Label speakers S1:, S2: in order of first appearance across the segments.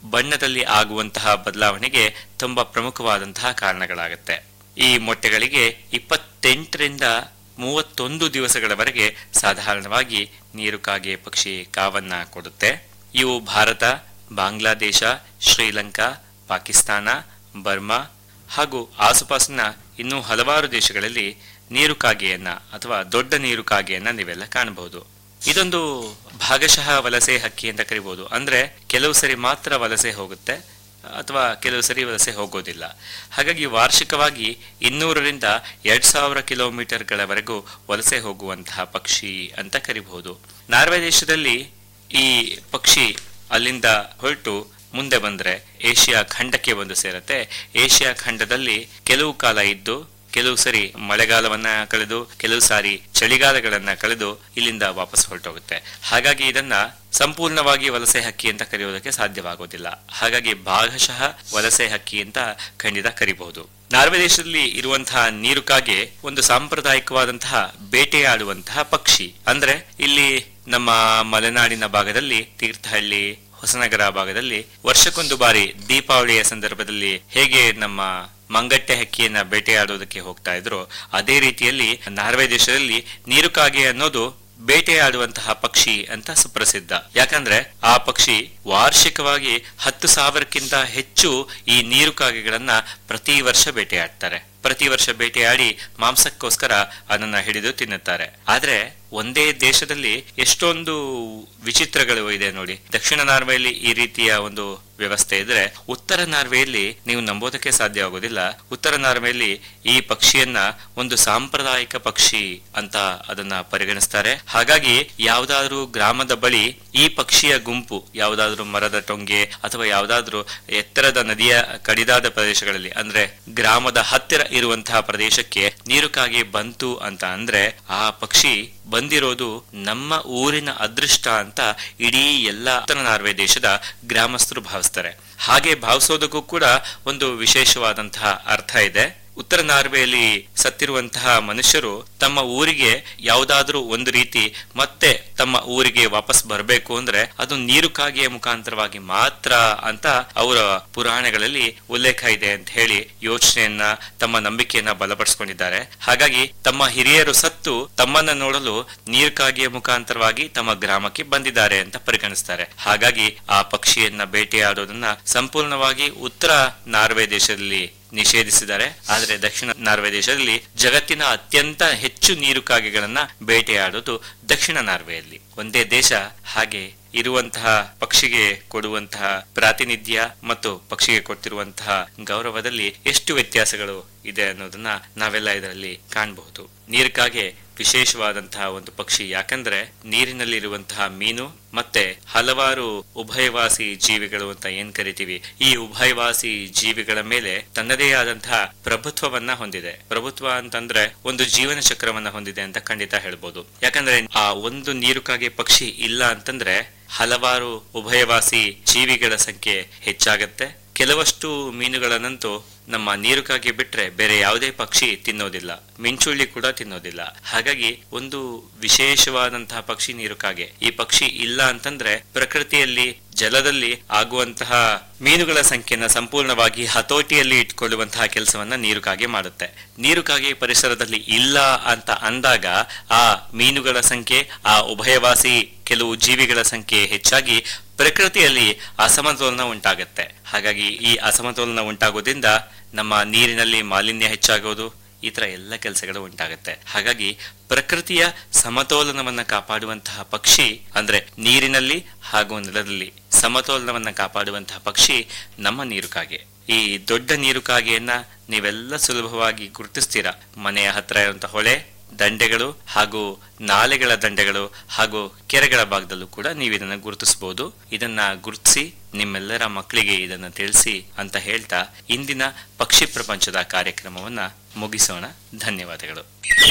S1: ಬಣ್ಣದಲ್ಲಿ ಆಗುವಂತಹ ಬದಲಾವಣೆಗೆ ತುಂಬಾ ಪ್ರಮುಖವಾದಂತಹ ಕಾರಣಗಳಾಗುತ್ತೆ ಈ ಮೊಟ್ಟೆಗಳಿಗೆ ಇಪ್ಪತ್ತೆಂಟರಿಂದ ಮೂವತ್ತೊಂದು ದಿವಸಗಳವರೆಗೆ ಸಾಧಾರಣವಾಗಿ ನೀರುಕಾಗೆ ಪಕ್ಷಿ ಕಾವನ್ನ ಕೊಡುತ್ತೆ ಇವು ಭಾರತ ಬಾಂಗ್ಲಾದೇಶ ಶ್ರೀಲಂಕಾ ಪಾಕಿಸ್ತಾನ ಬರ್ಮಾ ಹಾಗೂ ಆಸುಪಾಸಿನ ಇನ್ನೂ ಹಲವಾರು ದೇಶಗಳಲ್ಲಿ ನೀರುಕಾಗೆಯನ್ನ ಅಥವಾ ದೊಡ್ಡ ನೀರುಕಾಗೆಯನ್ನ ನೀವೆಲ್ಲ ಕಾಣಬಹುದು ಇದೊಂದು ಭಾಗಶಃ ವಲಸೆ ಹಕ್ಕಿ ಅಂತ ಕರಿಬಹುದು ಅಂದ್ರೆ ಕೆಲವು ಸರಿ ಮಾತ್ರ ವಲಸೆ ಹೋಗುತ್ತೆ ಅಥವಾ ಕೆಲವು ಸರಿ ವಲಸೆ ಹೋಗೋದಿಲ್ಲ ಹಾಗಾಗಿ ವಾರ್ಷಿಕವಾಗಿ ಇನ್ನೂರರಿಂದ ಎರಡ್ ಸಾವಿರ ಕಿಲೋಮೀಟರ್ಗಳವರೆಗೂ ವಲಸೆ ಹೋಗುವಂತಹ ಪಕ್ಷಿ ಅಂತ ಕರಿಬಹುದು ನಾರ್ವೆ ದೇಶದಲ್ಲಿ ಈ ಪಕ್ಷಿ ಅಲ್ಲಿಂದ ಹೊರಟು ಮುಂದೆ ಬಂದ್ರೆ ಏಷ್ಯಾ ಖಂಡಕ್ಕೆ ಬಂದು ಸೇರತ್ತೆ ಏಷ್ಯಾ ಖಂಡದಲ್ಲಿ ಕೆಲವು ಕಾಲ ಇದ್ದು ಕೆಲವು ಸರಿ ಮಳೆಗಾಲವನ್ನ ಕಳೆದು ಕೆಲವು ಸಾರಿ ಚಳಿಗಾಲಗಳನ್ನ ಕಳೆದು ಇಲ್ಲಿಂದ ವಾಪಸ್ ಹೊರಟೋಗುತ್ತೆ ಹಾಗಾಗಿ ಇದನ್ನ ಸಂಪೂರ್ಣವಾಗಿ ವಲಸೆ ಹಕ್ಕಿ ಅಂತ ಕರೆಯೋದಕ್ಕೆ ಸಾಧ್ಯವಾಗೋದಿಲ್ಲ ಹಾಗಾಗಿ ಭಾಗಶಃ ವಲಸೆ ಹಕ್ಕಿ ಅಂತ ಖಂಡಿತ ಕರಿಬಹುದು ನಾರ್ವೆ ದೇಶದಲ್ಲಿ ಇರುವಂತಹ ನೀರುಕಾಗೆ ಒಂದು ಸಾಂಪ್ರದಾಯಿಕವಾದಂತಹ ಬೇಟೆಯಾಡುವಂತಹ ಪಕ್ಷಿ ಅಂದ್ರೆ ಇಲ್ಲಿ ನಮ್ಮ ಮಲೆನಾಡಿನ ಭಾಗದಲ್ಲಿ ತೀರ್ಥಹಳ್ಳಿ ಹೊಸನಗರ ಭಾಗದಲ್ಲಿ ವರ್ಷಕ್ಕೊಂದು ಬಾರಿ ದೀಪಾವಳಿಯ ಸಂದರ್ಭದಲ್ಲಿ ಹೇಗೆ ನಮ್ಮ ಮಂಗಟ್ಟೆ ಹಕ್ಕಿಯನ್ನ ಬೇಟೆಯಾಡುವುದಕ್ಕೆ ಹೋಗ್ತಾ ಇದ್ರು ಅದೇ ರೀತಿಯಲ್ಲಿ ನಾರ್ವೆ ದೇಶದಲ್ಲಿ ನೀರುಕಾಗೆ ಅನ್ನೋದು ಬೇಟೆಯಾಡುವಂತಹ ಪಕ್ಷಿ ಅಂತ ಸುಪ್ರಸಿದ್ಧ ಯಾಕಂದ್ರೆ ಆ ಪಕ್ಷಿ ವಾರ್ಷಿಕವಾಗಿ ಹತ್ತು ಸಾವಿರಕ್ಕಿಂತ ಹೆಚ್ಚು ಈ ನೀರುಕಾಗೆಗಳನ್ನ ಪ್ರತಿ ವರ್ಷ ಬೇಟೆಯಾಡ್ತಾರೆ ಪ್ರತಿ ವರ್ಷ ಬೇಟೆಯಾಡಿ ಮಾಂಸಕ್ಕೋಸ್ಕರ ಅದನ್ನ ಹಿಡಿದು ತಿನ್ನುತ್ತಾರೆ ಆದ್ರೆ ಒಂದೇ ದೇಶದಲ್ಲಿ ಎಷ್ಟೊಂದು ವಿಚಿತ್ರಗಳು ಇದೆ ನೋಡಿ ದಕ್ಷಿಣ ನಾರ್ವೆಯಲ್ಲಿ ಈ ರೀತಿಯ ಒಂದು ವ್ಯವಸ್ಥೆ ಇದ್ರೆ ಉತ್ತರ ನಾರ್ವೆಯಲ್ಲಿ ನೀವು ನಂಬೋದಕ್ಕೆ ಸಾಧ್ಯ ಆಗೋದಿಲ್ಲ ಉತ್ತರ ನಾರ್ವೆಯಲ್ಲಿ ಈ ಪಕ್ಷಿಯನ್ನ ಒಂದು ಸಾಂಪ್ರದಾಯಿಕ ಪಕ್ಷಿ ಅಂತ ಅದನ್ನ ಪರಿಗಣಿಸ್ತಾರೆ ಹಾಗಾಗಿ ಯಾವ್ದಾದ್ರೂ ಗ್ರಾಮದ ಬಳಿ ಈ ಪಕ್ಷಿಯ ಗುಂಪು ಯಾವ್ದಾದ್ರೂ ಮರದ ಟೊಂಗೆ ಅಥವಾ ಯಾವ್ದಾದ್ರೂ ಎತ್ತರದ ನದಿಯ ಕಡಿದಾದ ಪ್ರದೇಶಗಳಲ್ಲಿ ಅಂದ್ರೆ ಗ್ರಾಮದ ಹತ್ತಿರ ಇರುವಂತಹ ಪ್ರದೇಶಕ್ಕೆ ನೀರುಕಾಗಿ ಬಂತು ಅಂತ ಅಂದ್ರೆ ಆ ಪಕ್ಷಿ ಬಂದಿರೋದು ನಮ್ಮ ಊರಿನ ಅದೃಷ್ಟ ಅಂತ ಇಡೀ ಎಲ್ಲ ಉತ್ತರ ನಾರ್ವೆ ದೇಶದ ಗ್ರಾಮಸ್ಥರು ಭಾವಿಸ್ತಾರೆ ಹಾಗೆ ಭಾವಿಸೋದಕ್ಕೂ ಕೂಡ ಒಂದು ವಿಶೇಷವಾದಂತಹ ಅರ್ಥ ಇದೆ ಉತ್ತರ ನಾರ್ವೆಯಲ್ಲಿ ಸತ್ತಿರುವಂತಹ ಮನುಷ್ಯರು ತಮ್ಮ ಊರಿಗೆ ಯಾವುದಾದ್ರೂ ಒಂದು ರೀತಿ ಮತ್ತೆ ತಮ್ಮ ಊರಿಗೆ ವಾಪಸ್ ಬರಬೇಕು ಅಂದ್ರೆ ಅದು ನೀರುಕಾಗೆಯ ಮುಖಾಂತರವಾಗಿ ಮಾತ್ರ ಅಂತ ಅವರ ಪುರಾಣಗಳಲ್ಲಿ ಉಲ್ಲೇಖ ಇದೆ ಅಂತ ಹೇಳಿ ಯೋಚನೆಯನ್ನ ತಮ್ಮ ನಂಬಿಕೆಯನ್ನ ಬಲಪಡಿಸಿಕೊಂಡಿದ್ದಾರೆ ಹಾಗಾಗಿ ತಮ್ಮ ಹಿರಿಯರು ಸತ್ತು ತಮ್ಮನ್ನ ನೋಡಲು ನೀರುಕಾಗೆಯ ಮುಖಾಂತರವಾಗಿ ತಮ್ಮ ಗ್ರಾಮಕ್ಕೆ ಬಂದಿದ್ದಾರೆ ಅಂತ ಪರಿಗಣಿಸ್ತಾರೆ ಹಾಗಾಗಿ ಆ ಪಕ್ಷಿಯನ್ನ ಬೇಟೆಯಾಡೋದನ್ನ ಸಂಪೂರ್ಣವಾಗಿ ಉತ್ತರ ನಾರ್ವೆ ದೇಶದಲ್ಲಿ ನಿಷೇಧಿಸಿದ್ದಾರೆ ಆದರೆ ದಕ್ಷಿಣ ನಾರ್ವೆ ದೇಶದಲ್ಲಿ ಜಗತ್ತಿನ ಅತ್ಯಂತ ಹೆಚ್ಚು ನೀರುಕಾಗೆಗಳನ್ನ ಬೇಟೆಯಾಡೋದು ದಕ್ಷಿಣ ನಾರ್ವೆಯಲ್ಲಿ ಒಂದೇ ದೇಶ ಹಾಗೆ ಇರುವಂತಹ ಪಕ್ಷಿಗೆ ಕೊಡುವಂತಹ ಪ್ರಾತಿನಿಧ್ಯ ಮತ್ತು ಪಕ್ಷಿಗೆ ಕೊಡ್ತಿರುವಂತಹ ಗೌರವದಲ್ಲಿ ಎಷ್ಟು ವ್ಯತ್ಯಾಸಗಳು ಇದೆ ಅನ್ನೋದನ್ನ ನಾವೆಲ್ಲ ಇದರಲ್ಲಿ ಕಾಣಬಹುದು ನೀರ್ಕಾಗೆ ವಿಶೇಷವಾದಂತಹ ಒಂದು ಪಕ್ಷಿ ಯಾಕಂದ್ರೆ ನೀರಿನಲ್ಲಿರುವಂತಹ ಮೀನು ಮತ್ತೆ ಹಲವಾರು ಉಭಯವಾಸಿ ಜೀವಿಗಳು ಅಂತ ಏನ್ ಕರಿತೀವಿ ಈ ಉಭಯವಾಸಿ ಜೀವಿಗಳ ಮೇಲೆ ತನ್ನದೇ ಆದಂತಹ ಪ್ರಭುತ್ವವನ್ನ ಹೊಂದಿದೆ ಪ್ರಭುತ್ವ ಅಂತಂದ್ರೆ ಒಂದು ಜೀವನ ಚಕ್ರವನ್ನ ಹೊಂದಿದೆ ಅಂತ ಖಂಡಿತ ಹೇಳ್ಬೋದು ಯಾಕಂದ್ರೆ ಆ ಒಂದು ನೀರುಕಾಗೆ ಪಕ್ಷಿ ಇಲ್ಲ ಅಂತಂದ್ರೆ ಹಲವಾರು ಉಭಯವಾಸಿ ಜೀವಿಗಳ ಸಂಖ್ಯೆ ಹೆಚ್ಚಾಗತ್ತೆ ಕೆಲವಷ್ಟು ಮೀನುಗಳನ್ನಂತೂ ನಮ್ಮ ನೀರುಕಾಗಿ ಬಿಟ್ರೆ ಬೇರೆ ಯಾವುದೇ ಪಕ್ಷಿ ತಿನ್ನೋದಿಲ್ಲ ಮಿಂಚುಳ್ಳಿ ಕೂಡ ತಿನ್ನೋದಿಲ್ಲ ಹಾಗಾಗಿ ಒಂದು ವಿಶೇಷವಾದಂತಹ ಪಕ್ಷಿ ನೀರುಕಾಗೆ ಈ ಪಕ್ಷಿ ಇಲ್ಲ ಅಂತಂದ್ರೆ ಪ್ರಕೃತಿಯಲ್ಲಿ ಜಲದಲ್ಲಿ ಆಗುವಂತಹ ಮೀನುಗಳ ಸಂಖ್ಯೆನ ಸಂಪೂರ್ಣವಾಗಿ ಹತೋಟಿಯಲ್ಲಿ ಇಟ್ಕೊಳ್ಳುವಂತಹ ಕೆಲಸವನ್ನ ನೀರುಕಾಗೆ ಮಾಡುತ್ತೆ ನೀರುಕಾಗೆ ಪರಿಸರದಲ್ಲಿ ಇಲ್ಲ ಅಂತ ಅಂದಾಗ ಆ ಮೀನುಗಳ ಸಂಖ್ಯೆ ಆ ಉಭಯವಾಸಿ ಕೆಲವು ಜೀವಿಗಳ ಸಂಖ್ಯೆ ಹೆಚ್ಚಾಗಿ ಪ್ರಕೃತಿಯಲ್ಲಿ ಅಸಮತೋಲನ ಉಂಟಾಗುತ್ತೆ ಹಾಗಾಗಿ ಈ ಅಸಮತೋಲನ ಉಂಟಾಗೋದ್ರಿಂದ ನಮ್ಮ ನೀರಿನಲ್ಲಿ ಮಾಲಿನ್ಯ ಹೆಚ್ಚಾಗೋದು ಈ ತರ ಎಲ್ಲ ಕೆಲಸಗಳು ಉಂಟಾಗುತ್ತೆ ಹಾಗಾಗಿ ಪ್ರಕೃತಿಯ ಸಮತೋಲನವನ್ನ ಕಾಪಾಡುವಂತಹ ಪಕ್ಷಿ ಅಂದ್ರೆ ನೀರಿನಲ್ಲಿ ಹಾಗೂ ನೆಲದಲ್ಲಿ ಸಮತೋಲನವನ್ನ ಕಾಪಾಡುವಂತಹ ಪಕ್ಷಿ ನಮ್ಮ ನೀರುಕಾಗೆ ಈ ದೊಡ್ಡ ನೀರುಕಾಗೆಯನ್ನ ನೀವೆಲ್ಲ ಸುಲಭವಾಗಿ ಗುರುತಿಸ್ತೀರಾ ಮನೆಯ ಹತ್ರ ಇರುವಂತಹ ಹೊಳೆ ದಂಡೆಗಳು ಹಾಗೂ ನಾಲೆಗಳ ದಂಡೆಗಳು ಹಾಗೂ ಕೆರೆಗಳ ಭಾಗದಲ್ಲೂ ಕೂಡ ನೀವು ಇದನ್ನ ಗುರುತಿಸಬಹುದು ಇದನ್ನ ಗುರುತಿಸಿ ನಿಮ್ಮೆಲ್ಲರ ಮಕ್ಕಳಿಗೆ ಇದನ್ನ ತಿಳಿಸಿ ಅಂತ ಹೇಳ್ತಾ ಇಂದಿನ ಪಕ್ಷಿ ಪ್ರಪಂಚದ ಕಾರ್ಯಕ್ರಮವನ್ನ ಮುಗಿಸೋಣ ಧನ್ಯವಾದಗಳು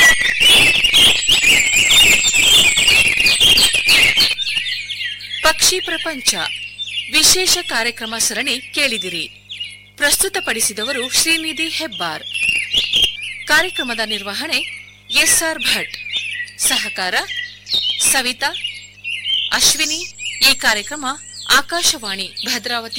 S2: ಪಕ್ಷಿ ಪ್ರಪಂಚ ವಿಶೇಷ ಕಾರ್ಯಕ್ರಮ ಸರಣಿ ಕೇಳಿದಿರಿ ಪ್ರಸ್ತುತಪಡಿಸಿದವರು ಶ್ರೀನಿಧಿ ಹೆಬ್ಬಾರ್ ಕಾರ್ಯಕ್ರಮದ ನಿರ್ವಹಣೆ ಎಸ್ಆರ್ ಭಟ್ ಸಹಕಾರ ಸವಿತಾ ಅಶ್ವಿನಿ ಈ ಕಾರ್ಯಕ್ರಮ ಆಕಾಶವಾಣಿ ಭದ್ರಾವತಿ